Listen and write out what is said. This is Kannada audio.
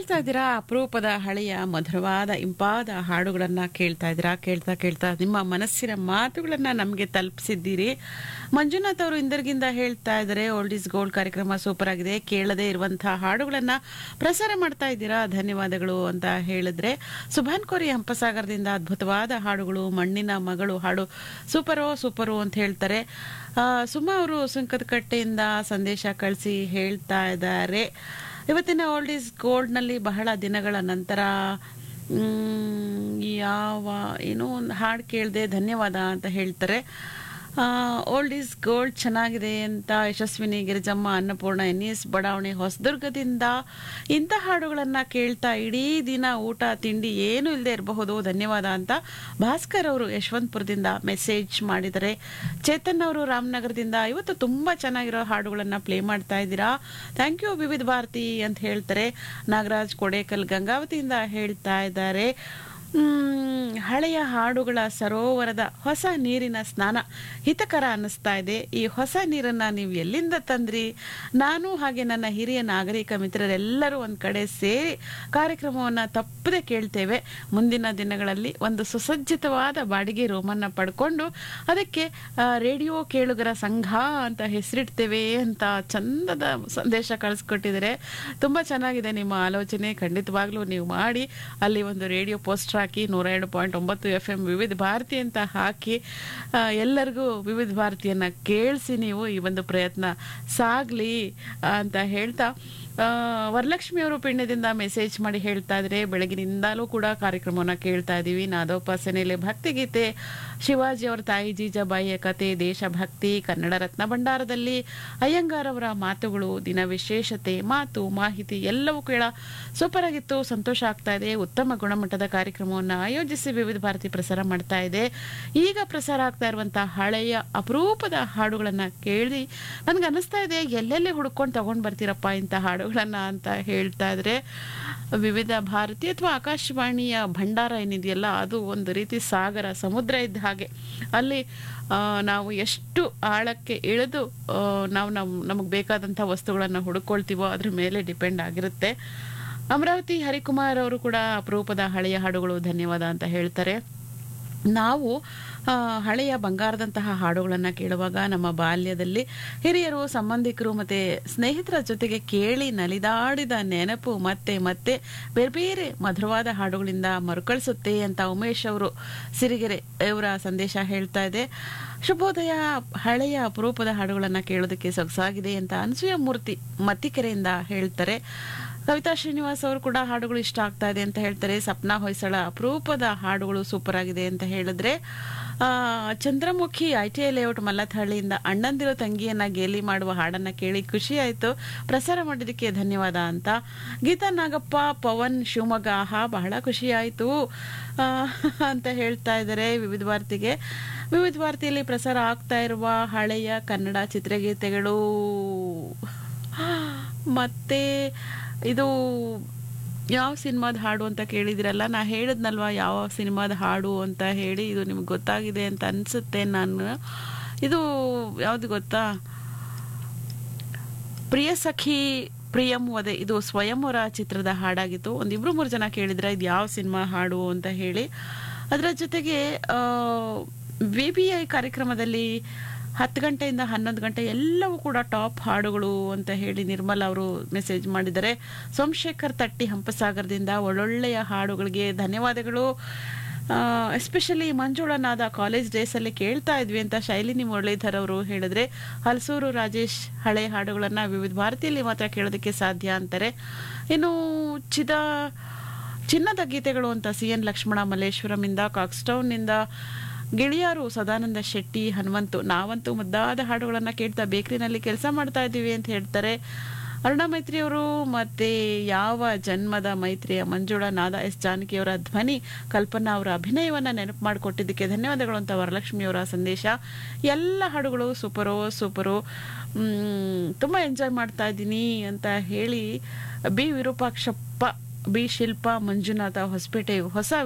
ಕೇಳ್ತಾ ಇದ್ದೀರಾ ಅಪರೂಪದ ಹಳೆಯ ಮಧುರವಾದ ಇಂಪಾದ ಹಾಡುಗಳನ್ನ ಕೇಳ್ತಾ ಇದ್ದೀರಾ ಕೇಳ್ತಾ ಕೇಳ್ತಾ ನಿಮ್ಮ ಮನಸ್ಸಿನ ಮಾತುಗಳನ್ನ ನಮಗೆ ತಲುಪಿಸಿದ್ದೀರಿ ಮಂಜುನಾಥ್ ಅವರು ಇಂದರ್ಗಿಂದ ಹೇಳ್ತಾ ಇದ್ದಾರೆ ಓಲ್ಡ್ ಇಸ್ ಗೋಲ್ಡ್ ಕಾರ್ಯಕ್ರಮ ಸೂಪರ್ ಆಗಿದೆ ಕೇಳದೇ ಇರುವಂತಹ ಹಾಡುಗಳನ್ನ ಪ್ರಸಾರ ಮಾಡ್ತಾ ಇದ್ದೀರಾ ಧನ್ಯವಾದಗಳು ಅಂತ ಹೇಳಿದ್ರೆ ಸುಭಾನ್ ಕೋರಿ ಹಂಪಸಾಗರದಿಂದ ಅದ್ಭುತವಾದ ಹಾಡುಗಳು ಮಣ್ಣಿನ ಮಗಳು ಹಾಡು ಸೂಪರೋ ಸೂಪರು ಅಂತ ಹೇಳ್ತಾರೆ ಆ, ಸುಮಾ ಅವರು ಸುಂಕದಕಟ್ಟೆಯಿಂದ ಸಂದೇಶ ಕಳಿಸಿ ಹೇಳ್ತಾ ಇದ್ದಾರೆ ಇವತ್ತಿನ ಓಲ್ಡ್ ಈಸ್ ಗೋಲ್ಡ್ನಲ್ಲಿ ಬಹಳ ದಿನಗಳ ನಂತರ ಮ್, ಯಾವ ಏನೋ ಒಂದು ಹಾಡು ಕೇಳಿದೆ ಧನ್ಯವಾದ ಅಂತ ಹೇಳ್ತಾರೆ ಓಲ್ಡ್ ಈಸ್ ಗೋಲ್ಡ್ ಚೆನ್ನಾಗಿದೆ ಅಂತ ಯಶಸ್ವಿನಿ ಗಿರಿಜಮ್ಮ ಅನ್ನಪೂರ್ಣ ಎನ್ ಎಸ್ ಬಡಾವಣೆ ಹೊಸದುರ್ಗದಿಂದ ಇಂಥ ಹಾಡುಗಳನ್ನು ಕೇಳ್ತಾ ಇಡೀ ದಿನ ಊಟ ತಿಂಡಿ ಏನು ಇಲ್ಲದೆ ಇರಬಹುದು ಧನ್ಯವಾದ ಅಂತ ಭಾಸ್ಕರ್ ಅವರು ಯಶವಂತಪುರದಿಂದ ಮೆಸೇಜ್ ಮಾಡಿದ್ದಾರೆ ಚೇತನ್ ಅವರು ರಾಮನಗರದಿಂದ ಇವತ್ತು ತುಂಬ ಚೆನ್ನಾಗಿರೋ ಹಾಡುಗಳನ್ನು ಪ್ಲೇ ಮಾಡ್ತಾ ಇದ್ದೀರಾ ಥ್ಯಾಂಕ್ ಯು ವಿವಿಧ ಭಾರತಿ ಅಂತ ಹೇಳ್ತಾರೆ ನಾಗರಾಜ್ ಕೊಡೇಕಲ್ ಗಂಗಾವತಿಯಿಂದ ಹೇಳ್ತಾ ಇದ್ದಾರೆ ಮ್, ಹಳೆಯ ಹಾಡುಗಳ ಸರೋವರದ ಹೊಸ ನೀರಿನ ಸ್ನಾನ ಹಿತಕರ ಅನ್ನಿಸ್ತಾ ಇದೆ ಈ ಹೊಸ ನೀರನ್ನ ನೀವು ಎಲ್ಲಿಂದ ತಂದ್ರಿ ನಾನು ಹಾಗೆ ನನ್ನ ಹಿರಿಯ ನಾಗರಿಕ ಮಿತ್ರರೆಲ್ಲರೂ ಒಂದು ಕಡೆ ಸೇರಿ ಕಾರ್ಯಕ್ರಮವನ್ನು ತಪ್ಪದೆ ಕೇಳ್ತೇವೆ ಮುಂದಿನ ದಿನಗಳಲ್ಲಿ ಒಂದು ಸುಸಜ್ಜಿತವಾದ ಬಾಡಿಗೆ ರೂಮನ್ನು ಪಡ್ಕೊಂಡು ಅದಕ್ಕೆ ಆ, ರೇಡಿಯೋ ಕೇಳುಗರ ಸಂಘ ಅಂತ ಹೆಸರಿಡ್ತೇವೆ ಅಂತ ಚಂದದ ಸಂದೇಶ ಕಳಿಸ್ಕೊಟ್ಟಿದ್ದಾರೆ ತುಂಬ ಚೆನ್ನಾಗಿದೆ ನಿಮ್ಮ ಆಲೋಚನೆ ಖಂಡಿತವಾಗ್ಲೂ ನೀವು ಮಾಡಿ ಅಲ್ಲಿ ಒಂದು ರೇಡಿಯೋ ಪೋಸ್ಟರ್ ಹಾಕಿ ನೂರ ಎರಡು ಪಾಯಿಂಟ್ ಒಂಬತ್ತು ಎಫ್ ಎಂ ವಿವಿಧ ಭಾರತಿ ಅಂತ ಹಾಕಿ ಆ, ಎಲ್ಲರಿಗೂ ವಿವಿಧ ಭಾರತಿಯನ್ನ ಕೇಳಿಸಿ ನೀವು ಈ ಒಂದು ಪ್ರಯತ್ನ ಸಾಗಲಿ ಅಂತ ಹೇಳ್ತಾ ಆ, ವರಲಕ್ಷ್ಮಿ ಅವರು ಪಿಣ್ಯದಿಂದ ಮೆಸೇಜ್ ಮಾಡಿ ಹೇಳ್ತಾ ಇದ್ರೆ ಬೆಳಗಿನಿಂದಲೂ ಕೂಡ ಕಾರ್ಯಕ್ರಮವನ್ನು ಕೇಳ್ತಾ ಇದ್ದೀವಿ ನಾದೋಪಾಸನೆಯಲ್ಲಿ ಭಕ್ತಿಗೀತೆ ಶಿವಾಜಿ ಅವರ ತಾಯಿ ಜೀಜಾಬಾಯಿಯ ಕತೆ ದೇಶಭಕ್ತಿ ಕನ್ನಡ ರತ್ನ ಭಂಡಾರದಲ್ಲಿ ಅಯ್ಯಂಗಾರ್ ಅವರ ಮಾತುಗಳು ದಿನ ವಿಶೇಷತೆ ಮಾತು ಮಾಹಿತಿ ಎಲ್ಲವೂ ಕೇಳ ಸೂಪರ್ ಆಗಿತ್ತು ಸಂತೋಷ ಆಗ್ತಾ ಇದೆ ಉತ್ತಮ ಗುಣಮಟ್ಟದ ಕಾರ್ಯಕ್ರಮವನ್ನು ಆಯೋಜಿಸಿ ವಿವಿಧ ಭಾರತಿ ಪ್ರಸಾರ ಮಾಡ್ತಾ ಇದೆ ಈಗ ಪ್ರಸಾರ ಆಗ್ತಾ ಇರುವಂತಹ ಹಳೆಯ ಅಪರೂಪದ ಹಾಡುಗಳನ್ನ ಕೇಳಿ ನನ್ಗೆ ಅನ್ನಿಸ್ತಾ ಇದೆ ಎಲ್ಲೆಲ್ಲಿ ಹುಡ್ಕೊಂಡು ತಗೊಂಡ್ ಬರ್ತೀರಪ್ಪ ಇಂಥ ಹಾಡುಗಳನ್ನ ಅಂತ ಹೇಳ್ತಾ ಇದ್ರೆ ವಿವಿಧ ಭಾರತಿ ಅಥವಾ ಆಕಾಶವಾಣಿಯ ಭಂಡಾರ ಏನಿದೆಯಲ್ಲ ಅದು ಒಂದು ರೀತಿ ಸಾಗರ ಸಮುದ್ರ ಇದ್ದ ಹಾಗೆ ಅಲ್ಲಿ ಆ, ನಾವು ಎಷ್ಟು ಆಳಕ್ಕೆ ಇಳಿದು ಆ, ನಾವು ನಮ್ ನಮಗೆ ಬೇಕಾದಂಥ ವಸ್ತುಗಳನ್ನು ಹುಡುಕೊಳ್ತೀವೋ ಅದ್ರ ಮೇಲೆ ಡಿಪೆಂಡ್ ಆಗಿರುತ್ತೆ ಅಮರಾವತಿ ಹರಿಕುಮಾರ್ ಅವರು ಕೂಡ ಅಪರೂಪದ ಹಳೆಯ ಹಾಡುಗಳು ಧನ್ಯವಾದ ಅಂತ ಹೇಳ್ತಾರೆ ನಾವು ಆ, ಹಳೆಯ ಬಂಗಾರದಂತಹ ಹಾಡುಗಳನ್ನು ಕೇಳುವಾಗ ನಮ್ಮ ಬಾಲ್ಯದಲ್ಲಿ ಹಿರಿಯರು ಸಂಬಂಧಿಕರು ಮತ್ತು ಸ್ನೇಹಿತರ ಜೊತೆಗೆ ಕೇಳಿ ನಲಿದಾಡಿದ ನೆನಪು ಮತ್ತೆ ಮತ್ತೆ ಬೇರೆ ಬೇರೆ ಮಧುರವಾದ ಹಾಡುಗಳಿಂದ ಮರುಕಳಿಸುತ್ತೆ ಅಂತ ಉಮೇಶ್ ಅವರು ಸಿರಿಗೆರೆ ಇವರ ಸಂದೇಶ ಹೇಳ್ತಾ ಇದೆ ಶುಭೋದಯ ಹಳೆಯ ಅಪರೂಪದ ಹಾಡುಗಳನ್ನು ಕೇಳೋದಕ್ಕೆ ಸೊಗಸಾಗಿದೆ ಅಂತ ಅನಸೂಯ ಮೂರ್ತಿ ಮತ್ತಿಕೆರೆಯಿಂದ ಹೇಳ್ತಾರೆ ಕವಿತಾ ಶ್ರೀನಿವಾಸ್ ಅವರು ಕೂಡ ಹಾಡುಗಳು ಇಷ್ಟ ಆಗ್ತಾ ಇದೆ ಅಂತ ಹೇಳ್ತಾರೆ ಸಪ್ನಾ ಹೊಯ್ಸಳ ಅಪರೂಪದ ಹಾಡುಗಳು ಸೂಪರ್ ಆಗಿದೆ ಅಂತ ಹೇಳಿದ್ರೆ ಆ, Chandramukhi I T I layout ಮಲ್ಲಥಹಳ್ಳಿಯಿಂದ ಅಣ್ಣಂದಿರೋ ತಂಗಿಯನ್ನ ಗೇಲಿ ಮಾಡುವ ಹಾಡನ್ನ ಕೇಳಿ ಖುಷಿ ಆಯ್ತು ಪ್ರಸಾರ ಮಾಡಿದ್ದಕ್ಕೆ ಧನ್ಯವಾದ ಅಂತ ಗೀತಾ ನಾಗಪ್ಪ ಪವನ್ ಶಿವಮೊಗ್ಗ ಆಹಾ ಬಹಳ ಖುಷಿ ಆಯ್ತು ಆ, ಅಂತ ಹೇಳ್ತಾ ಇದ್ದಾರೆ ವಿವಿಧ ಭಾರತಿಗೆ ವಿವಿಧ ಭಾರತಿಯಲ್ಲಿ ಪ್ರಸಾರ ಆಗ್ತಾ ಇರುವ ಹಳೆಯ ಕನ್ನಡ ಚಿತ್ರಗೀತೆಗಳು ಮತ್ತೆ ಇದು ಯಾವ ಸಿನಿಮಾದ ಹಾಡು ಅಂತ ಕೇಳಿದಿರಲ್ಲ ನಾ ಹೇಳಿದ್ನಲ್ವಾ ಯಾವ ಸಿನಿಮಾದ ಹಾಡು ಅಂತ ಹೇಳಿ ಇದು ನಿಮ್ಗೆ ಗೊತ್ತಾಗಿದೆ ಅಂತ ಅನ್ಸುತ್ತೆ ನಾನು ಇದು ಯಾವ್ದು ಗೊತ್ತಾ ಪ್ರಿಯ ಸಖಿ ಪ್ರಿಯಂ ವದೆ ಇದು ಸ್ವಯಂವರ ಚಿತ್ರದ ಹಾಡಾಗಿತ್ತು ಒಂದಿಬ್ರು ಮೂರು ಜನ ಕೇಳಿದ್ರೆ ಇದು ಯಾವ ಸಿನಿಮಾ ಹಾಡು ಅಂತ ಹೇಳಿ ಅದರ ಜೊತೆಗೆ ವಿ ಬಿ ಐ ಕಾರ್ಯಕ್ರಮದಲ್ಲಿ ಹತ್ತು ಗಂಟೆಯಿಂದ ಹನ್ನೊಂದು ಗಂಟೆ ಎಲ್ಲವೂ ಕೂಡ ಟಾಪ್ ಹಾಡುಗಳು ಅಂತ ಹೇಳಿ ನಿರ್ಮಲ ಅವರು ಮೆಸೇಜ್ ಮಾಡಿದ್ದಾರೆ ಸೋಮಶೇಖರ್ ತಟ್ಟಿ ಹಂಪಸಾಗರದಿಂದ ಒಳ್ಳೊಳ್ಳೆಯ ಹಾಡುಗಳಿಗೆ ಧನ್ಯವಾದಗಳು ಎಸ್ಪೆಷಲಿ ಮಂಜುಳನಾದ ಕಾಲೇಜ್ ಡೇಸಲ್ಲಿ ಕೇಳ್ತಾ ಇದ್ವಿ ಅಂತ ಶೈಲಿನಿ ಮುರಳೀಧರ್ ಅವರು ಹೇಳಿದ್ರೆ ಹಲಸೂರು ರಾಜೇಶ್ ಹಳೆ ಹಾಡುಗಳನ್ನು ವಿವಿಧ ಭಾರತಿಯಲ್ಲಿ ಮಾತ್ರ ಕೇಳೋದಕ್ಕೆ ಸಾಧ್ಯ ಅಂತಾರೆ ಇನ್ನು ಚಿದ ಚಿನ್ನದ ಗೀತೆಗಳು ಅಂತ ಸಿ ಎನ್ ಲಕ್ಷ್ಮಣ ಮಲ್ಲೇಶ್ವರಮಿಂದ ಕಾಕ್ಸ್ಟೌನ್ನಿಂದ ಗಿಳಿಯಾರು ಸದಾನಂದ ಶೆಟ್ಟಿ ಹನುಮಂತು ನಾವಂತೂ ಮುದ್ದಾದ ಹಾಡುಗಳನ್ನು ಕೇಳ್ತಾ ಬೇಕರಿನಲ್ಲಿ ಕೆಲಸ ಮಾಡ್ತಾ ಇದ್ದೀವಿ ಅಂತ ಹೇಳ್ತಾರೆ ಅರುಣಾ ಮೈತ್ರಿ ಅವರು ಮತ್ತೆ ಯಾವ ಜನ್ಮದ ಮೈತ್ರಿಯ ಮಂಜುಳಾ ನಾದ ಎಸ್ ಜಾನಕಿಯವರ ಧ್ವನಿ ಕಲ್ಪನಾ ಅವರ ಅಭಿನಯವನ್ನ ನೆನಪು ಮಾಡಿಕೊಟ್ಟಿದ್ದಕ್ಕೆ ಧನ್ಯವಾದಗಳು ಅಂತ ವರಲಕ್ಷ್ಮಿಯವರ ಸಂದೇಶ ಎಲ್ಲ ಹಾಡುಗಳು ಸೂಪರೋ ಸೂಪರು ಮ್, ತುಂಬ ಎಂಜಾಯ್ ಮಾಡ್ತಾ ಇದ್ದೀನಿ ಅಂತ ಹೇಳಿ ಬಿ ವಿರೂಪಾಕ್ಷಪ್ಪ ಬಿ ಶಿಲ್ಪಾ ಮಂಜುನಾಥ ಹೊಸಪೇಟೆ ಹೊಸ